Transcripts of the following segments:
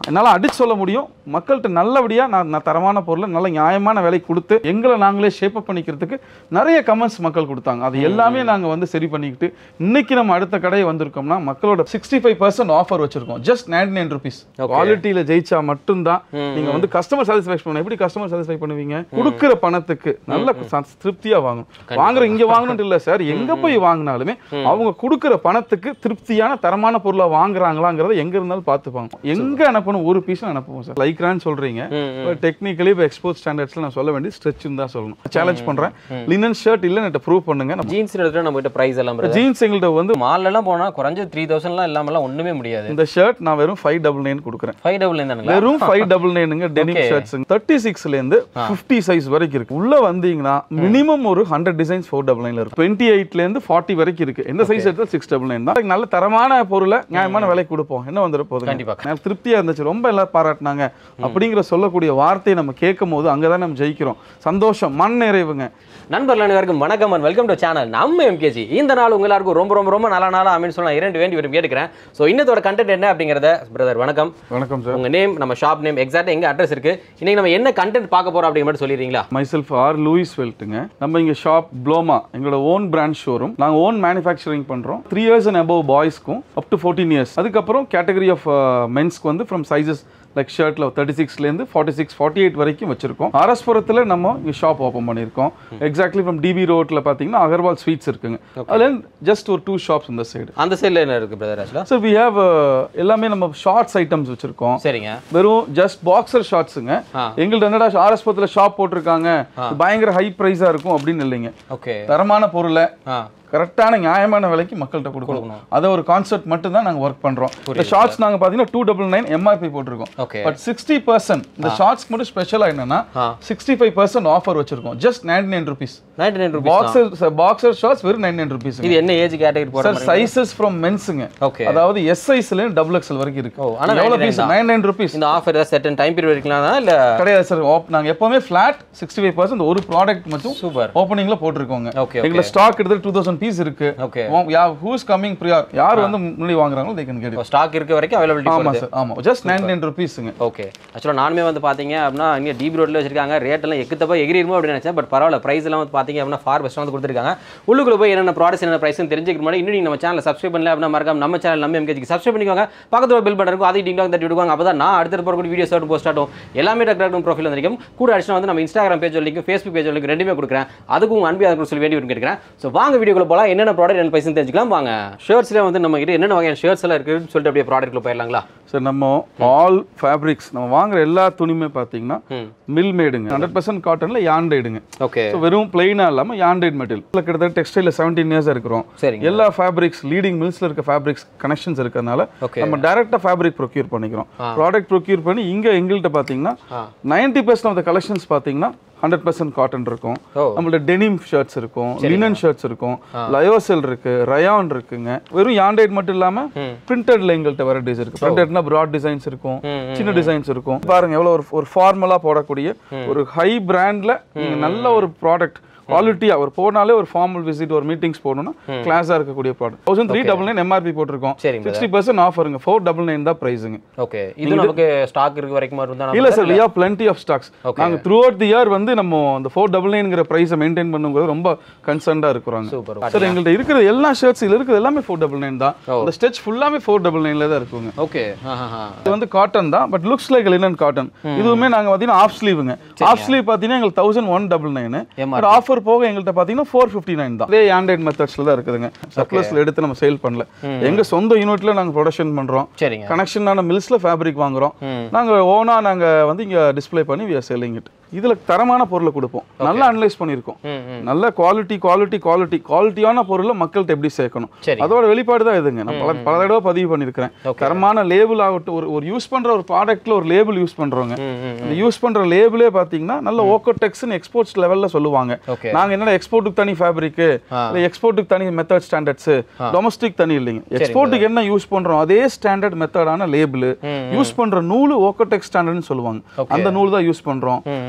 என்னால் அடிச்சு சொல்ல முடியும் மக்கள்கிட்ட நல்லபடியாக நான் நான் தரமான பொருளை நல்ல நியாயமான விலை கொடுத்து எங்களை நாங்களே ஷேப் அப் பண்ணிக்கிறதுக்கு நிறைய கமெண்ட்ஸ் மக்கள் கொடுத்தாங்க அது எல்லாமே நாங்கள் வந்து சரி பண்ணிக்கிட்டு இன்னைக்கு நம்ம அடுத்த கடையை வந்திருக்கோம்னா மக்களோட சிக்ஸ்டி ஃபைவ் பர்சன்ட் ஆஃபர் வச்சிருக்கோம் ஜஸ்ட் நைன்டி நைன் ருபீஸ் குவாலிட்டியில் ஜெயிச்சா மட்டும்தான் நீங்கள் வந்து கஸ்டமர் சாட்டிஸ்ஃபை பண்ணணும் எப்படி கஸ்டமர் சாட்டிஸ்ஃபை பண்ணுவீங்க கொடுக்குற பணத்துக்கு நல்ல ச- திருப்தியா வாங்கணும் வாங்குற இங்க வாங்கணும் இல்ல சார் எங்க போய் வாங்கினாலுமே அவங்க கொடுக்குற பணத்துக்கு திருப்தியான தரமான பொருளை வாங்குறாங்களாங்கிறத எங்க இருந்தாலும் பார்த்துப்பாங்க எங்க அனுப்பணும் ஒரு பீஸ் அனுப்புவோம் சார் லைக்ரான்னு சொல்றீங்க டெக்னிக்கலி இப்போ எக்ஸ்போர்ட் ஸ்டாண்டர்ட்ஸ்ல நான் சொல்ல வேண்டிய ஸ்ட்ரெச்சுன்னு தான் சொல்லணும் சேலஞ்ச் பண்றேன் லினன் ஷர்ட் இல்ல என்கிட்ட ப்ரூவ் பண்ணுங்க ஜீன்ஸ் எடுத்துட்டு நம்ம கிட்ட ப்ரைஸ் எல்லாம் brother. ஜீன்ஸ் எங்கள்கிட்ட வந்து மால்ல எல்லாம் போனா குறைஞ்ச த்ரீ தௌசண்ட்லாம் இல்லாமலாம் ஒண்ணுமே முடியாது இந்த ஷர்ட் நான் வெறும் ஃபைவ் டபுள் நைன் கொடுக்குறேன் ஃபைவ் டபுள் இருந்தானுங்களா வெறும் ஃபைவ் டபுள் நைனுங்க டெனிம் Okay. ஷர்ட்ஸ் தேர்ட்டி சிக்ஸ்ல இருந்து ஃபிஃப்டி சைஸ் வரைக்கும் இருக்கு உள்ள வந்தீங்கன்னா மினிமம் ஒரு ஹண்ட்ரட் டிசைன்ஸ் ஃபோர் டபுள் நைன்ல இருக்கு டுவெண்ட்டி எயிட்ல இருந்து ஃபார்ட்டி வரைக்கும் இருக்கு எந்த சைஸ் எடுத்தாலும் சிக்ஸ் டபுள் நைன் தான் நல்ல தரமான பொருளை நியாயமான விலை கொடுப்போம் என்ன வந்துட போகுது கண்டிப்பா. எனக்கு திருப்தியா இருந்துச்சு ரொம்ப எல்லாரும் பாராட்டினாங்க அப்படிங்கிற சொல்லக்கூடிய வார்த்தையை நம்ம கேட்கும் போது அங்கதான் நம்ம ஜெயிக்கிறோம் சந்தோஷம் மண் நிறைவுங்க நண்பர்கள் அனைவருக்கும் வணக்கம் அண்ட் வெல்கம் டு சேனல் நம்ம எம்கேஜி இந்த நாள் உங்க எல்லாருக்கும் ரொம்ப ரொம்ப ரொம்ப நல்ல நாளா அமைன்னு சொல்லி நான் இரண்டு வேண்டி விரும்பி கேட்டுக்கிறேன் ஸோ இன்னத்தோட கண்டென்ட் என்ன அப்படிங்கிறத பிரதர் வணக்கம் வணக்கம் சார் உங்க நேம் நம்ம ஷாப் நேம் எக்ஸாக்ட் எங்க அட்ரஸ் இருக்கு இன்னைக்கு நம்ம என்ன கண்டென்ட் பார்க்க போறோம் அப்படிங்கிற மாதிரி சொல்லிடுறீங்களா மைசெல்ஃப் ஆர் லூயிஸ் வெல்ட்டுங்க நம்ம இங்க ஷாப் ப்ளோமா எங்களோட ஓன் பிராண்ட் ஷோரூம் நாங்கள் ஓன் மேனுஃபேக்சரிங் பண்றோம் த்ரீ இயர்ஸ் அண்ட் அபவ் பாய்ஸ்க்கும் அப் டு ஃபோர்டீன் இயர்ஸ் அதுக்கப்புறம் கேட்டகரி ஆஃப் மென்ஸ்க்கு வந்து ஃப்ரம் சைஸஸ் லைக் ஷர்ட்ல தேர்ட்டி சிக்ஸ்லேருந்து ஃபார்ட்டி சிக்ஸ் ஃபார்ட்டி எயிட் வரைக்கும் வச்சிருக்கோம் ஆர்எஸ்புரத்தில் நம்ம இங்கே ஷாப் ஓப்பன் பண்ணியிருக்கோம் எக்ஸாக்ட்லி ஃப்ரம் டிபி ரோட்டில் பார்த்தீங்கன்னா அகர்வால் ஸ்வீட்ஸ் இருக்குங்க அதுல ஜஸ்ட் ஒரு டூ ஷாப்ஸ் இந்த சைடு அந்த சைடில் என்ன இருக்கு பிரதர் ஆக்சுவலாக சார் வி ஹேவ் எல்லாமே நம்ம ஷார்ட்ஸ் ஐட்டம்ஸ் வச்சிருக்கோம் சரிங்க வெறும் ஜஸ்ட் பாக்ஸர் ஷார்ட்ஸுங்க ஆ. எங்கள்ட்ட என்னடா ஆர்எஸ்புரத்தில் ஷாப் போட்டிருக்காங்க பயங்கர ஹை ப்ரைஸாக இருக்கும் அப்படின்னு இல்லைங்க ஓகே தரமான பொருளை ஆ கரெக்டான நியாயமான விலைக்கு மக்கள்கிட்ட கொடுக்கணும் அதை ஒரு கான்செப்ட் மட்டும் தான் நாங்கள் ஒர்க் பண்ணுறோம் இந்த ஷார்ட்ஸ் நாங்கள் பார்த்தீங்கன்னா டூ டபுள் நைன் எம்ஆர்பி போட்டிருக்கோம் ஓகே பட் சிக்ஸ்டி பர்சன்ட் இந்த ஷார்ட்ஸ்க்கு மட்டும் ஸ்பெஷலாக என்னன்னா ஆ. சிக்ஸ்டி ஃபைவ் பர்சன்ட் ஆஃபர் வச்சிருக்கோம் just ninety nine rupees ninety nine rupees boxer boxer shorts வெறும் நைன் நைன் ருபீஸ் இது என்ன ஏஜ் கேட்டகரி போகிற சார் சைசஸ் ஃப்ரம் மென்ஸுங்க ஓகே அதாவது எஸ் சைஸ்ல டபுள் எக்ஸ்எல் வரைக்கும் இருக்கு ஓ, ஆனா எவ்வளோ 99 பீஸ் தான். நைன் நைன் ருபீஸ் இந்த ஆஃபர் ஏதாவது செட்டன் டைம் பீரியட் வரைக்கலாம் தான் இல்லை கிடையாது சார் நாங்கள் எப்பவுமே ஃபிளாட் சிக்ஸ்டி ஃபைவ் பர்சன்ட் ஒரு ப்ராடக்ட் மட்டும் சூப்பர் ஓப்பனிங்ல போட்டிருக்கோங்க ஓகே எங்களோட ஸ்டாக் எடுத்து டூ தௌசண்ட் பீஸ் இருக்கு ஓகே ஹூஸ் கமிங் ப்ரியார் யார் வந்து முன்னாடி வாங்குறாங்களோ they can get it stock இருக்க வரைக்கும் அவைலபிலிட்டி ஆமா சார் ஆமா ஜஸ்ட் நைன் நைன் ருபீஸுங்க ஓகே ஆக்சுவலாக நானுமே வந்து பார்த்தீங்க அப்படின்னா இங்கே டிபி ரோட்டில் வச்சிருக்காங்க ரேட் எல்லாம் எக்குத்தப்பா எகிரிருமோ அப்படின்னு நினச்சேன் பட் பரவாயில்ல ப்ரைஸ் எல்லாம் வந்து பார்த்தீங்க அப்படின்னா ஃபார் பெஸ்ட்டாக வந்து கொடுத்துருக்காங்க உள்ளுக்குள்ள போய் என்னென்ன ப்ராடக்ட்ஸ் என்ன ப்ரைஸ்னு தெரிஞ்சுக்க முன்னாடி இன்னும் நீங்கள் நம்ம சேனல் சப்ஸ்கிரைப் பண்ணல அப்படின்னா மறக்காம நம்ம சேனல் நம்ம எம்கேஜிக்கு சப்ஸ்கிரைப் பண்ணிக்கோங்க பக்கத்தில் பில் பண்ணுறதுக்கும் அதை டிங் தட்டி விடுவாங்க அப்போ தான் நான் அடுத்த போகிற வீடியோஸ் ஆகட்டும் போஸ்ட் ஆகட்டும் எல்லாமே டேரக்ட் ப்ரொஃபைல் வந்திருக்கும் கூட அடிஷனாக வந்து நம்ம Instagram page link Facebook page link ரெண்டுமே கொடுக்குறேன் அதுக்கும் உங்கள் அன்பு அதுக்கு சொல்லி வேண்டி விரும்பி கேட்குறேன் ஸோ வாங்க வீடியோக்குள்ள போகலாம் என்னென்ன ப்ராடக்ட் என்ன பைசன் தெரிஞ்சுக்கலாம் வாங்க ஷர்ட்ஸ்லேயே வந்து நம்ம கிட்ட என்னென்ன வகையான ஷர்ட்ஸ் எல்லாம் இருக்குன்னு சொல்லிட்டு அப்படியே ப்ராடக்ட்ல போயிடலாங்களா சார் நம்ம ஆல் ஃபேப்ரிக்ஸ் நம்ம வாங்குற எல்லா துணியுமே பார்த்தீங்கன்னா ம் மில் மேடுங்க ஹண்ட்ரட் பர்சன்ட் காட்டன்ல யாண்டைடுங்க ஓகே ஸோ வெறும் பிளெயினாக இல்லாமல் யாண்டைட் மெட்டீரியல் கிட்டத்தட்ட டெக்ஸ்டைல செவன்டீன் இயர்ஸ் இருக்கிறோம் சரிங்க எல்லா ஃபேப்ரிக்ஸ் லீடிங் மில்ஸ்ல இருக்க ஃபேப்ரிக்ஸ் கனெக்ஷன்ஸ் இருக்கிறதுனால Okay. நம்ம டைரக்டா ஃபேப்ரிக் ப்ரொக்யூர் பண்ணிக்கிறோம் ப்ராடக்ட் ப்ரொக்யூர் பண்ணி இங்க எங்கள்கிட்ட பார்த்தீங்கன்னா ஆ. Ninety percent off the collections பார்த்தீங்கன்னா ஹண்ட்ரட் பர்சன்ட் காட்டன் இருக்கும் ஓ. நம்மள்ட்ட டெனிம் ஷர்ட்ஸ் இருக்கும் லினன் ஷர்ட்ஸ் இருக்கும் லயோசெல் இருக்கு ரயான் இருக்குங்க வெறும் யாண்டைட் மட்டும் இல்லாம பிரிண்டட்ல எங்கள்கிட்ட வெரைட்டிஸ் இருக்கு பிரிண்டட்னா ப்ராட் டிசைன்ஸ் இருக்கும் சின்ன டிசைன்ஸ் இருக்கும் பாருங்க எவ்வளவு ஒரு ஒரு ஃபார்மலா போடக்கூடிய ஒரு ஹை பிராண்ட்ல நீங்க நல்ல ஒரு ப்ராடக்ட் குவாலிட்டியா ஒரு போனாலே ஒரு ஃபார்மல் விசிட் ஒரு மீட்டிங்ஸ் போகணும்னா கிளாஸா இருக்கக்கூடிய product thousand three double nine MRP போட்டிருக்கோம் சரிங்க சிக்ஸ்டி பர்சன்ட் ஆஃபருங்க ஃபோர் டபுள் நைன் தான் ப்ரைஸுங்க ஓகே இது நமக்கு ஸ்டாக் இருக்க வரைக்கும் இருந்தா இல்ல sir we have plenty of stocks Okay. நாங்க த்ரூ அவுட் தி இயர் வந்து நம்ம அந்த ஃபோர் டபுள் நைன்ங்கிற ப்ரைஸை மெயின்டைன் பண்ணுங்கிறது ரொம்ப கன்சர்ன்டா இருக்கிறாங்க சூப்பர் சார் எங்கள்ட்ட இருக்கிற எல்லா ஷர்ட்ஸ் இதுல இருக்கிறது எல்லாமே ஃபோர் டபுள் நைன் தான் அந்த ஸ்டெச் ஃபுல்லாமே ஃபோர் டபுள் நைன்ல தான் இருக்குங்க ஓகே இது வந்து காட்டன் தான் but looks like linen cotton இதுவுமே நாங்க பாத்தீங்கன்னா ஆஃப் ஸ்லீவுங்க ஆஃப் ஸ்லீவ் பாத்தீங்கன்னா எங்களுக்கு thousand one double nine but offer போக எங்கள்கிட்ட பாத்தீங்கன்னா ஃபோர் ஃபிஃப்டி நைன் தான் அதே ஆண்ட்ராய்ட் மெத்தட்ஸ்ல தான் இருக்குதுங்க சர்ப்ளஸ்ல எடுத்து நம்ம சேல் பண்ணல எங்க சொந்த யூனிட்ல நாங்க ப்ரொடக்ஷன் பண்றோம் சரிங்க கனெக்ஷனான மில்ஸ்ல ஃபேப்ரிக் வாங்குறோம் நாங்க ஓனா நாங்க வந்து இங்க டிஸ்ப்ளே பண்ணி வி ஆர் செல்லிங் இட் இதுல தரமான பொருளை கொடுப்போம் நல்லா அனலைஸ் பண்ணியிருக்கோம் ம் ம் நல்ல குவாலிட்டி குவாலிட்டி குவாலிட்டி குவாலிட்டியான பொருளை மக்கள்கிட்ட எப்படி சேர்க்கணும் சரி அதோட வெளிப்பாடு தான் இதுங்க நான் பல பல தடவை பதிவு பண்ணியிருக்கிறேன் தரமான லேபிள் ஆகட்டும் ஒரு ஒரு யூஸ் பண்ற ஒரு ப்ராடக்ட்ல ஒரு லேபிள் யூஸ் பண்றோங்க ம் ம் இந்த யூஸ் பண்ற லேபிளே பாத்தீங்கன்னா நல்ல ஓக்கோடெக்ஸ்னு எக்ஸ்போர்ட்ஸ் லெவல்ல சொல்லுவாங்க ஓகே நாங்க என்னடா எக்ஸ்போர்ட்டுக்கு தனி ஃபேப்ரிக் இல்ல எக்ஸ்போர்ட்டுக்கு தனி மெத்தட் ஸ்டாண்டர்ட்ஸ் டொமஸ்டிக் தனி இல்லைங்க எக்ஸ்போர்ட்டுக்கு என்ன யூஸ் பண்றோம் அதே ஸ்டாண்டர்ட் மெத்தடான லேபிள் யூஸ் பண்ற நூல் ஓக்கோடெக் ஸ்டாண்டர்ட்னு சொல்லுவாங்க அந்த நூல் தான் யூஸ் பண்றோம்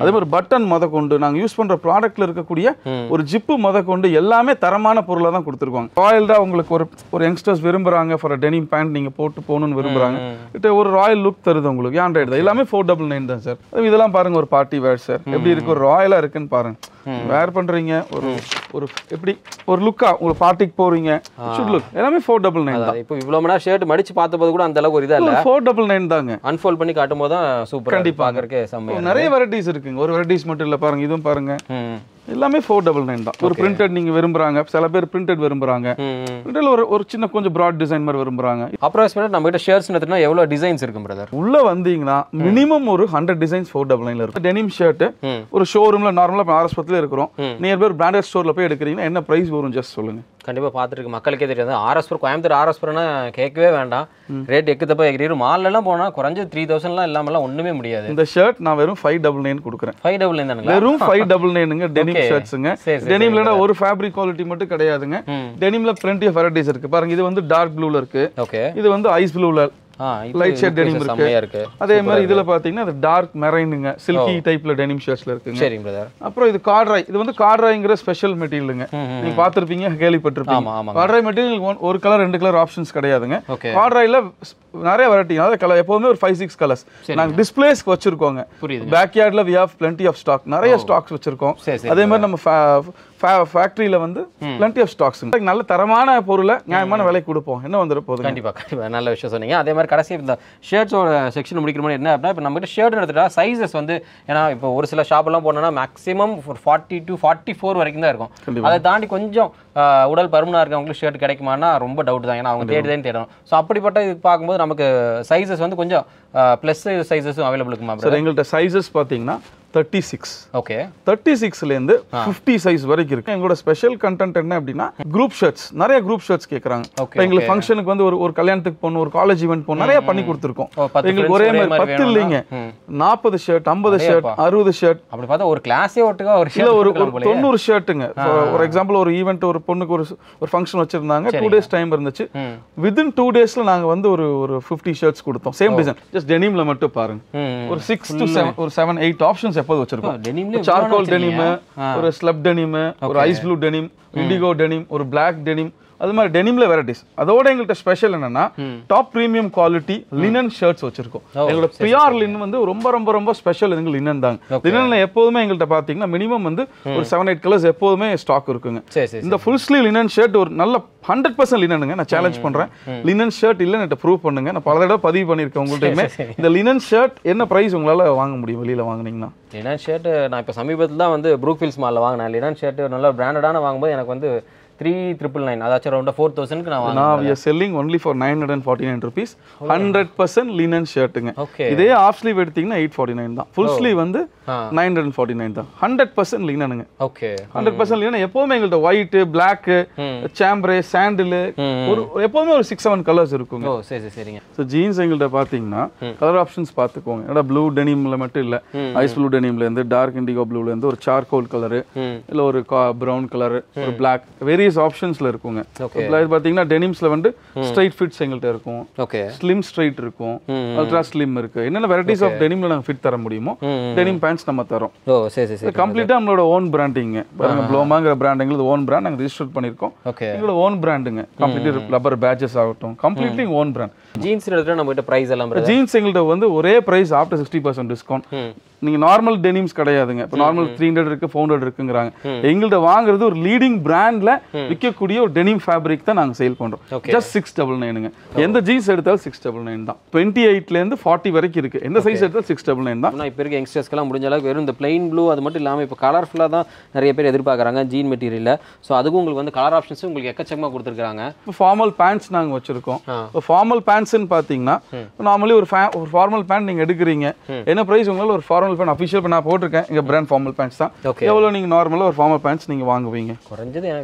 அதே மாதிரி பட்டன் முத கொண்டு நாங்க யூஸ் பண்ற ப்ராடக்ட்ல இருக்கக்கூடிய ஒரு ஜிப்பு முத கொண்டு எல்லாமே தரமான பொருளை தான் கொடுத்துருக்கோம் ராயல்டா உங்களுக்கு ஒரு ஒரு யங்ஸ்டர்ஸ் விரும்புறாங்க ஃபார் டெனிம் பேண்ட் நீங்க போட்டு போகணும்னு விரும்புறாங்க இது ஒரு ராயல் லுக் தருது உங்களுக்கு ஆண்ட்ராய்டு தான் எல்லாமே ஃபோர் டபுள் நைன் தான் சார் இதெல்லாம் பாருங்க ஒரு பார்ட்டி வேர் சார் எப்படி இருக்கு ஒரு ராயலா இருக்குன்னு பாருங்க வேர் பண்றீங்க ஒரு ஒரு எப்படி ஒரு லுக்கா உங்களுக்கு பார்ட்டிக்கு போறீங்க ஷுட் லுக் எல்லாமே ஃபோர் டபுள் நைன் தான் இப்போ இவ்வளோ மணி நேரம் ஷர்ட் மடிச்சு பார்த்தபோது கூட அந்த அளவுக்கு ஒரு இதா இல்லை ஃபோர் டபுள் நைன் தாங்க அன்ஃபோல்ட் பண்ணி காட்டும் போது தான் சூப்பர் கண்டிப்பா. பார்க்கறக்கே செம்மையா நிறைய வெரைட்டிஸ் இருக்குங்க ஒரு வெரைட்டிஸ் மட்டும் இல்ல பாருங்க இதுவும் பாருங்க ம் எல்லாமே ஃபோர் டபுள் நைன் தான் ஒரு பிரிண்டட் நீங்க விரும்புறாங்க சில பேர் பிரிண்டட் விரும்புறாங்க ம் பிரிண்டட்ல ஒரு ஒரு சின்ன கொஞ்சம் ப்ராட் டிசைன் மாதிரி விரும்புறாங்க அப்ராக்சிமேட் நம்ம கிட்ட ஷர்ட்ஸ் எடுத்தோம்னா எவ்வளோ டிசைன்ஸ் இருக்கும் பிரதர் உள்ள வந்தீங்கன்னா மினிமம் ஒரு ஹண்ட்ரட் டிசைன்ஸ் ஃபோர் டபுள் நைன்ல இருக்கும் டெனிம் ஷர்ட் ம். ஒரு ஷோரூம்ல நார்மலா இப்போ ஆர்எஸ்பத்தில் இருக்கிறோம் நியர் பை பிராண்டட் ஸ்டோர்ல போய் எடுக்கிறீங்கன்னா என்ன பிரைஸ் வரும் ஜஸ்ட் சொல்லுங்க கண்டிப்பாக பார்த்துருக்கு மக்களுக்கே தெரியாது ஆர்எஸ்புர் கோயம்புத்தூர் ஆர்எஸ்புர்னா கேட்கவே வேண்டாம் ரேட் எக்கு தப்பா எகிரியும் மால்லலாம் போனால் குறைஞ்சது த்ரீ தௌசண்ட்லாம் இல்லாமலாம் ஒன்றுமே முடியாது இந்த ஷர்ட் நான் வெறும் ஃபைவ் டபுள் நைன் கொடுக்குறேன் ஃபைவ் டபுள் தானுங்களா வெறும் ஃபைவ் டபுள் நைனுங்க டெனிம் Okay. ஷர்ட்ஸுங்க சரி, சரி, டெனிம்ல ஒரு ஃபேப்ரிக் குவாலிட்டி மட்டும் கிடையாதுங்க ம். டெனிம்ல plenty ஆஃப் வெரைட்டிஸ் இருக்கு பாருங்க இது வந்து டார்க் ப்ளூல இருக்கு ஓகே இது வந்து ஐஸ் ப்ளூல ஆ Light shade denim இருக்கு. செம்மையாக இருக்கு அதே மாதிரி இதுல பாத்தீங்கன்னா அது டார்க் மெரைனுங்க சில்கி டைப்ல டெனிம் ஷர்ட்ஸ்ல இருக்குங்க சரிங்க பிரதர் அப்புறம் இது கார்ட்ராய் இது வந்து கார்ட்ராய்ங்கிற ஸ்பெஷல் மெட்டீரியலுங்க நீங்க பார்த்திருப்பீங்க கேள்விப்பட்டிருப்பீங்க ஆமா ஆமாங்க கார்ட்ராய் மெட்டீரியல் ஒரு கலர் ரெண்டு கலர் ஆப்ஷன்ஸ் கிடையாதுங்க ஓகே கார்ட்ராயில நிறைய வெரைட்டி அதாவது கலர் எப்போதுமே ஒரு ஃபைவ் சிக்ஸ் கலர்ஸ் நாங்க டிஸ்பிளேஸ்க்கு வச்சிருக்கோங்க புரியுது பேக் யார்ட்ல we have plenty of stock நிறைய ஸ்டாக்ஸ் வச்சிருக்கோம் சரி சரி அதே மாதிரி நம்ம ஃபேக்டரியில வந்து plenty ஆஃப் ஸ்டாக்ஸ் நல்ல தரமான பொருளை நியாயமான விலைக்கு கொடுப்போம் என்ன வந்துட போகுதுங்க கண்டிப்பா கண்டிப்பா நல்ல விஷயம் சொன்னீங்க அதே மாதிரி கடைசி இந்த ஷர்ட்ஸோட செக்ஷன் முடிக்கிற மாதிரி என்ன அப்படின்னா இப்போ நம்மகிட்ட ஷர்ட் எடுத்துட்டா சைஸஸ் வந்து ஏன்னா இப்போ ஒரு சில ஷாப்லாம் போனோம்னா மேக்ஸிமம் ஒரு ஃபார்ட்டி டு ஃபார்ட்டி ஃபோர் வரைக்கும் தான் இருக்கும் அதை தாண்டி கொஞ்சம் ஆஹ், உடல் பருமனாக இருக்கவங்களுக்கு ஷர்ட் கிடைக்குமானா ரொம்ப டவுட் தான் ஏன்னா அவங்க தேடி தான் தேடணும் ஸோ அப்படிப்பட்ட இது பார்க்கும்போது நமக்கு சைஸஸ் வந்து கொஞ்சம் ப்ளஸ் சைஸஸும் அவைலபிள் இருக்குமா சார் எங்கள்கிட்ட சைஸஸ் பார்த்தீங்கன்னா தேர்ட்டி சிக்ஸ் ஓகே தேர்ட்டி சிக்ஸ்லேருந்து ஃபிஃப்டி சைஸ் வரைக்கும் இருக்கு எங்களோட ஸ்பெஷல் கண்டென்ட் என்ன அப்படின்னா குரூப் ஷர்ட்ஸ் நிறைய குரூப் ஷர்ட்ஸ் கேட்குறாங்க Okay, இப்போ எங்களுக்கு ஃபங்க்ஷனுக்கு வந்து ஒரு ஒரு கல்யாணத்துக்கு போகணும் ஒரு காலேஜ் ஈவெண்ட் போகணும் நிறைய பண்ணி கொடுத்துருக்கோம் ஓ, பத்து எங்களுக்கு friends ஒரே ஒரே மாதிரி மாதிரி பத்து வேணும்னா? இல்லைங்க ம். நாற்பது ஷர்ட் ஐம்பது ஷர்ட் அறுபது ஷர்ட் அப்படி பார்த்தா ஒரு கிளாஸே ஒட்டுக்கா ஒரு இல்ல ஷர்ட் ஒரு ஒரு தொண்ணூறு ஷர்ட்டுங்க ஒரு எக்ஸாம்பிள் ஒரு ஈவெண்ட் ஒரு பொண்ணுக்கு ஒரு ஒரு ஃபங்க்ஷன் வச்சிருந்தாங்க டூ டேஸ் டைம் இருந்துச்சு ம் வித்தின் டூ டேஸ்ல நாங்க வந்து ஒரு ஒரு ஃபிஃப்டி ஷர்ட்ஸ் கொடுத்தோம் சேம் டிசைன் ஜஸ்ட் டெனிம்ல மட்டும் பாருங்க ம் ஒரு சிக்ஸ் டு செவன் ஒரு செவன் எயிட் ஆப்ஷன்ஸ் எப்போது வச்சிருக்கோம் டெனிம்ல சார்கோல் டெனிம் ஒரு ஸ்லப் டெனிம் ஒரு ice blue denim indigo denim ஒரு பிளாக் டெனிம் அது மாதிரி டெனிம்ல வெரைட்டிஸ் அதோட எங்கள்கிட்ட ஸ்பெஷல் என்னன்னா top premium quality linen shirts வச்சிருக்கோம் எங்களோட பிரியார் லின் வந்து ரொம்ப ரொம்ப ரொம்ப ஸ்பெஷல் எங்க லினன் தாங்க லினன்ல எப்போதுமே எங்கள்கிட்ட பாத்தீங்கன்னா மினிமம் வந்து ஒரு செவன் எயிட் கலர்ஸ் எப்போதுமே ஸ்டாக் இருக்குங்க சரி சரி இந்த ஃபுல் ஸ்லீவ் லினன் ஷர்ட் ஒரு நல்ல ஹண்ட்ரட் பர்சன்ட் லினனுங்க நான் சேலஞ்ச் பண்றேன் லினன் ஷர்ட் இல்லைன்னு என்கிட்ட ப்ரூவ் பண்ணுங்க நான் பல தடவை பதிவு பண்ணியிருக்கேன் உங்கள்கிட்டயுமே இந்த லினன் ஷர்ட் என்ன பிரைஸ் உங்களால வாங்க முடியும் வெளியில வாங்குனீங்கன்னா லினான் ஷர்ட் நான் இப்போ சமீபத்தில் தான் வந்து ப்ரூக் ஃபீல்ஸ் மாலில் வாங்கினேன் லினான் ஷர்ட் நல்ல பிராண்டடான வாங்கும்போது எனக்கு வந்து த்ரீ ட்ரிபிள் நைன் அதாச்சும் ரவுண்டாக ஃபோர் தௌசண்ட்க்கு நான் வாங்கினேன் நான் we are selling only for nine hundred forty nine rupees hundred percent linen ஷர்ட்டுங்க ஓகே இதே ஆஃப் ஸ்லீவ் எடுத்தீங்கன்னா எயிட் ஃபார்ட்டி நைன் தான் ஃபுல் ஸ்லீவ் வந்து ஆ. நைன் ஹண்ட்ரட் ஃபார்ட்டி நைன் தான் ஹண்ட்ரட் பர்சன்ட் லினனுங்க ஓகே ஹண்ட்ரட் பர்சன்ட் லினன் எப்போவுமே எங்கள்கிட்ட ஒயிட்டு பிளாக்கு சாம்பரே சாண்டிலு ஒரு எப்போதுமே ஒரு சிக்ஸ் செவன் கலர்ஸ் இருக்குங்க ஓ சரி சரி சரிங்க ஸோ ஜீன்ஸ் எங்கள்கிட்ட பார்த்தீங்கன்னா கலர் ஆப்ஷன்ஸ் பார்த்துக்கோங்க ஏன்னா ப்ளூ டெனிமில் மட்டும் இல்லை ஐஸ் ப்ளூ டெனிம்லேருந்து டார்க் இண்டிகோ ப்ளூலேருந்து ஒரு சார்கோல் கலரு ம் இல்லை ஒரு ப்ரௌன் கலர் ஒரு பிளாக் வேரியஸ் ஆப்ஷன்ஸில் இருக்குங்க Okay. இப்போ இது பார்த்தீங்கன்னா டெனிம்ஸில் வந்து ஸ்ட்ரைட் ஃபிட்ஸ் எங்கள்கிட்ட இருக்கும் ஓகே ஸ்லிம் ஸ்ட்ரைட் இருக்கும் அல்ட்ரா ஸ்லிம் இருக்கு என்னென்ன வெரைட்டிஸ் ஆஃப் டெனிம்ல நாங்கள் ஃபிட் தர முடியுமோ டெனிம் பேண்ட்ஸ் நம்ம தரோம் ஓ சரி சரி சரி கம்ப்ளீட்டாக நம்மளோட ஓன் பிராண்டிங்க பாருங்க ப்ளோமாங்கிற பிராண்ட் எங்களுக்கு ஓன் பிராண்ட் நாங்கள் ரிஜிஸ்டர் பண்ணியிருக்கோம் ஓகே எங்களோட ஓன் பிராண்டுங்க கம்ப்ளீட்லி ரப்பர் பேட்சஸ் ஆகட்டும் கம்ப்ளீட்லி ஓன் பிராண்ட் ஜீன்ஸ் எடுத்துகிட்டு நம்ம கிட்ட ப்ரைஸ் எல்லாம் brother. ஜீன்ஸ் எங்கள்கிட்ட வந்து ஒரே price after sixty percent discount ம் நீங்க நார்மல் டெனிம்ஸ் கிடையாதுங்க இப்போ நார்மல் த்ரீ ஹண்ட்ரட் இருக்கு ஃபோர் ஹண்ட்ரட் இருக்குங்கிறாங்க எங்கள்கிட்ட வாங்குறது ஒரு லீடிங் பிராண்ட்ல விற்கக்கூடிய ஒரு டெனிம் ஃபேப்ரிக் தான் நாங்க சேல் பண்றோம் Okay. ஜஸ்ட் சிக்ஸ் டபுள் நைனுங்க எந்த ஜீன்ஸ் எடுத்தாலும் சிக்ஸ் டபுள் நைன் தான் டுவெண்ட்டி எயிட்ல இருந்து ஃபார்ட்டி வரைக்கும் இருக்கு எந்த சைஸ் எடுத்தாலும் சிக்ஸ் டபுள் நைன் தான் ஆனால் இப்போ இருக்க யங்ஸ்டர்ஸ்க்கெல்லாம் முடிஞ்ச அளவுக்கு வெறும் இந்த பிளைன் ப்ளூ அது மட்டும் இல்லாமல் இப்போ கலர்ஃபுல்லாக தான் நிறைய பேர் எதிர்பார்க்குறாங்க ஜீன் மெட்டீரியலில் ஸோ அதுக்கும் உங்களுக்கு வந்து கலர் ஆப்ஷன்ஸும் உங்களுக்கு எக்கச்சக்கமாக கொடுத்துருக்காங்க இப்போ ஃபார்மல் பேண்ட்ஸ் நாங்க வச்சிருக்கோம் ஆ. இப்போ ஃபார்மல் பேண்ட்ஸ்னு பார்த்தீங்கன்னா நார்மலி ஒரு fa- ஒரு ஃபார்மல் பேண்ட் நீங்க எடுக்கிறீங்க என்ன பிரைஸ் உங்களால ஒரு ஃபார்மல் பேண்ட் அஃபிஷியல் நான் போட்டிருக்கேன் எங்க பிராண்ட் ஃபார்மல் பேண்ட்ஸ் தான் Okay. எவ்வளோ நீங்க நார்மலாக ஒரு ஃபார்மல் பேண்ட்ஸ் நீங்க வாங்குவீங்க குறைஞ்சது எனக்கு தெரிஞ்சு எப்படி